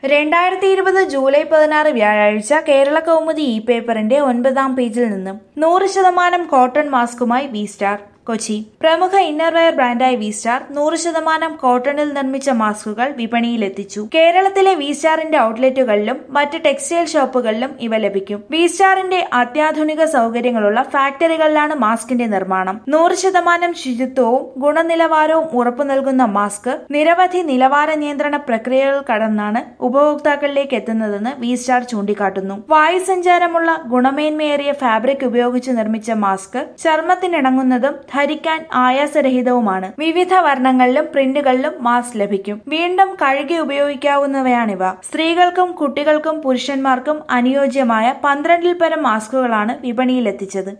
രണ്ടായിരത്തി ഇരുപത് ജൂലൈ പതിനാറ് വ്യാഴാഴ്ച കേരള കൗമുദി ഇ പേപ്പറിന്റെ ഒൻപതാം പേജിൽ നിന്നും നൂറ് ശതമാനം കോട്ടൺ മാസ്കുമായി വി സ്റ്റാർ കൊച്ചി പ്രമുഖ ഇന്നർവെയർ ബ്രാൻഡായ വി സ്റ്റാർ നൂറ് ശതമാനം കോട്ടണിൽ നിർമ്മിച്ച മാസ്കുകൾ വിപണിയിലെത്തിച്ചു കേരളത്തിലെ വി സ്റ്റാറിന്റെ ഔട്ട്ലെറ്റുകളിലും മറ്റ് ടെക്സ്റ്റൈൽ ഷോപ്പുകളിലും ഇവ ലഭിക്കും വി സ്റ്റാറിന്റെ അത്യാധുനിക സൗകര്യങ്ങളുള്ള ഫാക്ടറികളിലാണ് മാസ്കിന്റെ നിർമ്മാണം നൂറ് ശതമാനം ശുചിത്വവും ഗുണനിലവാരവും ഉറപ്പു നൽകുന്ന മാസ്ക് നിരവധി നിലവാര നിയന്ത്രണ പ്രക്രിയകൾ കടന്നാണ് ഉപഭോക്താക്കളിലേക്ക് എത്തുന്നതെന്ന് വി സ്റ്റാർ ചൂണ്ടിക്കാട്ടുന്നു വായുസഞ്ചാരമുള്ള ഗുണമേന്മയേറിയ ഫാബ്രിക് ഉപയോഗിച്ച് നിർമ്മിച്ച മാസ്ക് ചർമ്മത്തിനിണങ്ങുന്നതും ധരിക്കാൻ ആയാസരഹിതവുമാണ് വിവിധ വർണ്ണങ്ങളിലും പ്രിന്റുകളിലും മാസ്ക് ലഭിക്കും വീണ്ടും കഴുകി ഉപയോഗിക്കാവുന്നവയാണിവ സ്ത്രീകൾക്കും കുട്ടികൾക്കും പുരുഷന്മാർക്കും അനുയോജ്യമായ പന്ത്രണ്ടിൽ പരം മാസ്കുകളാണ് വിപണിയിലെത്തിച്ചത്